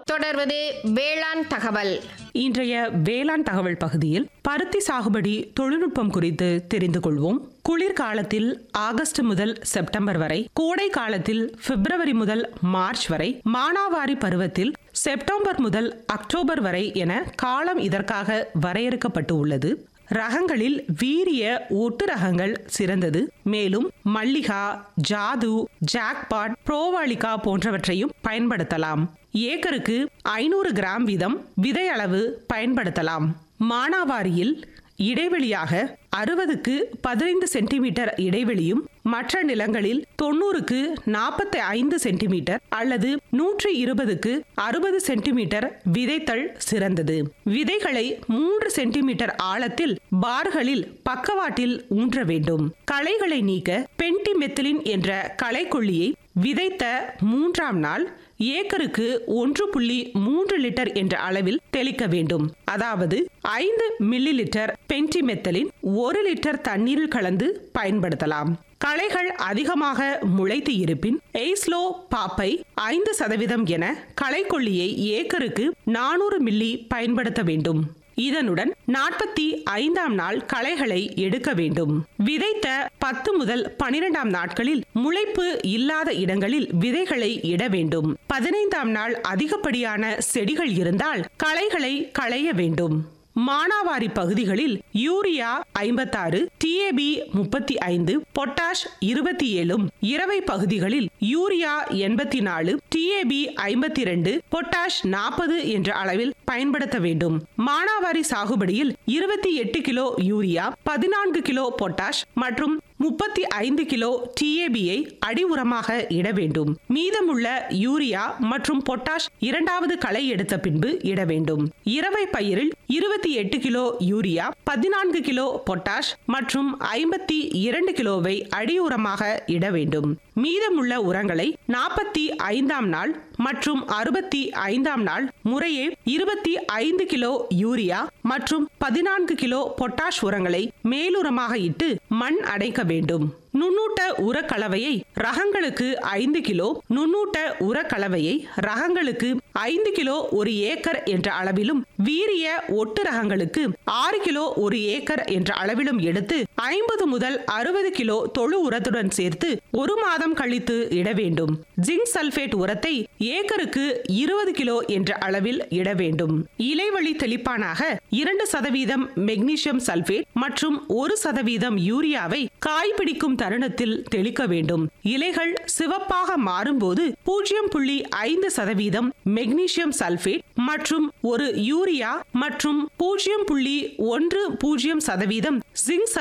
தொடர்வது வேளாண் தகவல் இன்றைய வேளாண் தகவல் பகுதியில் பருத்தி சாகுபடி தொழில்நுட்பம் குறித்து தெரிந்து கொள்வோம் குளிர்காலத்தில் ஆகஸ்ட் முதல் செப்டம்பர் வரை கோடை காலத்தில் பிப்ரவரி முதல் மார்ச் வரை மானாவாரி பருவத்தில் செப்டம்பர் முதல் அக்டோபர் வரை என காலம் இதற்காக வரையறுக்கப்பட்டு உள்ளது ரகங்களில் வீரிய ஒட்டு ரகங்கள் சிறந்தது மேலும் மல்லிகா ஜாது ஜாக்பாட் புரோவாலிகா போன்றவற்றையும் பயன்படுத்தலாம் ஏக்கருக்கு ஐநூறு கிராம் வீதம் விதை அளவு பயன்படுத்தலாம் மானாவாரியில் இடைவெளியாக அறுபதுக்கு பதினைந்து சென்டிமீட்டர் இடைவெளியும் மற்ற நிலங்களில் தொண்ணூறுக்கு நாற்பத்தி ஐந்து சென்டிமீட்டர் அல்லது நூற்றி இருபதுக்கு அறுபது சென்டிமீட்டர் விதைத்தல் சிறந்தது விதைகளை மூன்று சென்டிமீட்டர் ஆழத்தில் பார்களில் பக்கவாட்டில் ஊன்ற வேண்டும் களைகளை நீக்க பென்டிமெத்திலின் என்ற களைக்கொல்லியை விதைத்த மூன்றாம் நாள் ஏக்கருக்கு ஒன்று புள்ளி மூன்று லிட்டர் என்ற அளவில் தெளிக்க வேண்டும் அதாவது ஐந்து மில்லி லிட்டர் பென்டிமெத்தலின் ஒரு லிட்டர் தண்ணீரில் கலந்து பயன்படுத்தலாம் களைகள் அதிகமாக முளைத்து இருப்பின் எய்ஸ்லோ பாப்பை ஐந்து சதவீதம் என களைக்கொல்லியை ஏக்கருக்கு நானூறு மில்லி பயன்படுத்த வேண்டும் இதனுடன் நாற்பத்தி ஐந்தாம் நாள் களைகளை எடுக்க வேண்டும் விதைத்த பத்து முதல் பனிரெண்டாம் நாட்களில் முளைப்பு இல்லாத இடங்களில் விதைகளை இட வேண்டும் பதினைந்தாம் நாள் அதிகப்படியான செடிகள் இருந்தால் களைகளை களைய வேண்டும் மானாவாரி பகுதிகளில் யூரியா ஐம்பத்தாறு டிஏபி முப்பத்தி ஐந்து பொட்டாஷ் இருபத்தி ஏழும் இரவை பகுதிகளில் யூரியா எண்பத்தி நாலு டிஏபி ஐம்பத்தி ரெண்டு பொட்டாஷ் நாற்பது என்ற அளவில் பயன்படுத்த வேண்டும் மானாவாரி சாகுபடியில் இருபத்தி எட்டு கிலோ யூரியா பதினான்கு கிலோ பொட்டாஷ் மற்றும் முப்பத்தி ஐந்து கிலோ டிஏபியை அடி உரமாக இட வேண்டும் மீதமுள்ள யூரியா மற்றும் பொட்டாஷ் இரண்டாவது களை எடுத்த பின்பு இட வேண்டும் இரவை பயிரில் இருபத்தி எட்டு கிலோ யூரியா பதினான்கு கிலோ பொட்டாஷ் மற்றும் ஐம்பத்தி இரண்டு கிலோவை அடி உரமாக இட வேண்டும் மீதமுள்ள உரங்களை நாற்பத்தி ஐந்தாம் நாள் மற்றும் அறுபத்தி ஐந்தாம் நாள் முறையே இருபத்தி ஐந்து கிலோ யூரியா மற்றும் பதினான்கு கிலோ பொட்டாஷ் உரங்களை மேலுரமாக இட்டு மண் அடைக்க வேண்டும் நுண்ணூட்ட உரக்கலவையை ரகங்களுக்கு ஐந்து கிலோ நுண்ணூட்ட உரக்கலவையை ரகங்களுக்கு ஐந்து கிலோ ஒரு ஏக்கர் என்ற அளவிலும் வீரிய ஒட்டு ரகங்களுக்கு ஆறு கிலோ ஒரு ஏக்கர் என்ற அளவிலும் எடுத்து ஐம்பது முதல் அறுபது கிலோ தொழு உரத்துடன் சேர்த்து ஒரு மாதம் கழித்து இட வேண்டும் ஜிங்க் சல்பேட் உரத்தை ஏக்கருக்கு இருபது கிலோ என்ற அளவில் இட வேண்டும் இலைவழி தெளிப்பானாக இரண்டு சதவீதம் மெக்னீசியம் சல்பேட் மற்றும் ஒரு சதவீதம் யூரியாவை காய் பிடிக்கும் தருணத்தில் தெளிக்க வேண்டும் இலைகள் சிவப்பாக மாறும்போது பூஜ்ஜியம் புள்ளி ஐந்து சதவீதம் மெக்னீசியம் சல்பேட் மற்றும் ஒரு யூரியா மற்றும் பூஜ்ஜியம் புள்ளி ஒன்று பூஜ்ஜியம் சதவீதம் ஜிங்க்